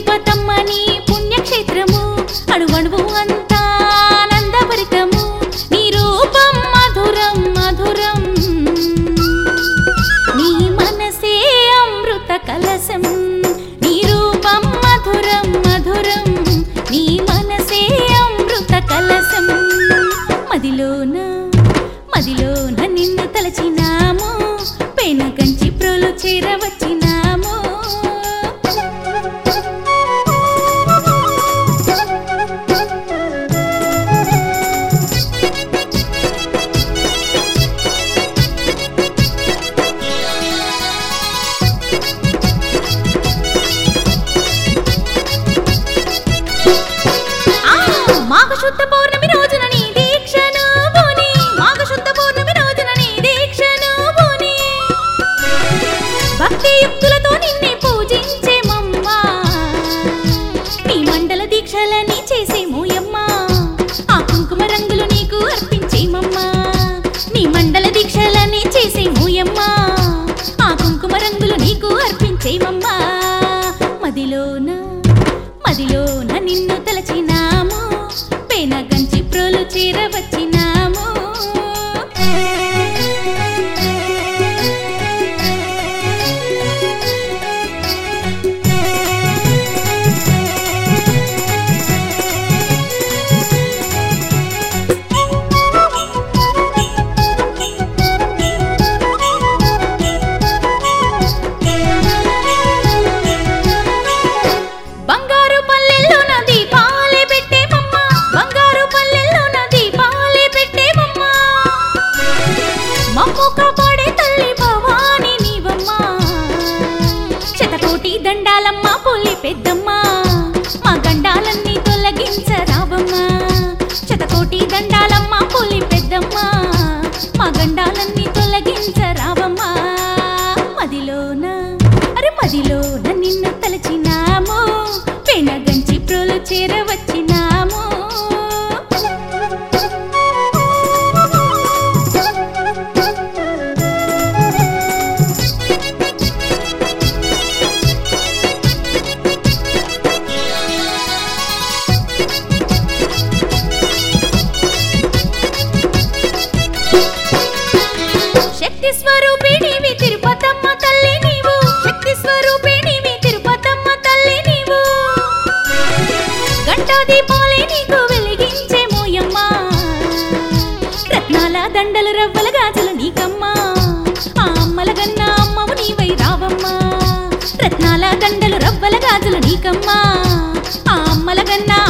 తిరుపతమ్మ నీ పుణ్యక్షేత్రము అణువణువు అంతా ఆనందభరితము నీ రూపం మధురం మధురం నీ మనసే అమృత కలశం నీ రూపం మధురం మధురం నీ మనసే అమృత కలశం మదిలోన మదిలోన నిన్ను తలచినాము పేన కంచి ప్రోలు చేరవచ్చినాము ఆ మాఘశుద్ధ పౌర్ణమి రోజున నీ దీక్షను బోని మాఘశుద్ధ పౌర్ణమి రోజున నీ దీక్షను బోని భక్తి యుక్తులతో నిన్నే పూజించేమమ్మా నీ మండల దీక్షలని చేసేమోయమ్మా ఆ కుంకుమ రంగులు నీకు అర్పించేమమ్మా నీ మండల దీక్షలని చేసేమోయమ్మా ఆ కుంకుమ రంగులు నీకు అర్పించేమమ్మా మదిలోన మదిలోన నిన్ను తలచినాము పేన గంచి ప్రోలు చేరవచ్చినాము బంగారు పల్లెల్లో నా దీపాలే పెట్టేమమ్మా బంగారు పల్లెల్లో నా దీపాలే పెట్టేమమ్మా మమ్ము కాపాడే తల్లి భవాని నీవమ్మా శతకోటి దండాలమ్మ పులి పెద్దమ్మా మా గండాలన్నీ తొలగించరావమ్మా శతకోటి దండాలమ్మ పులి పెద్దమ్మా మా గండాలన్నీ తొలగించరావమ్మా మదిలోన అరే మదిలోన నిన్ను తలచినాము పెనగంచి ప్రోలు చేరవచ్చినాము శక్తి స్వరూపిణివి తిరుపతమ్మ తల్లి నీవు శక్తి స్వరూపిణివి తిరుపతమ్మ తల్లి నీవు గంటా దీపాలే నీకు వెలిగించే మోయమ్మా రత్నాల దండలు రవ్వల గాజులు నీకమ్మా ఆ అమ్మల గన్న అమ్మవు నీవై రావమ్మా రత్నాల దండలు రవ్వల గాజులు నీకమ్మా ఆ అమ్మల గన్న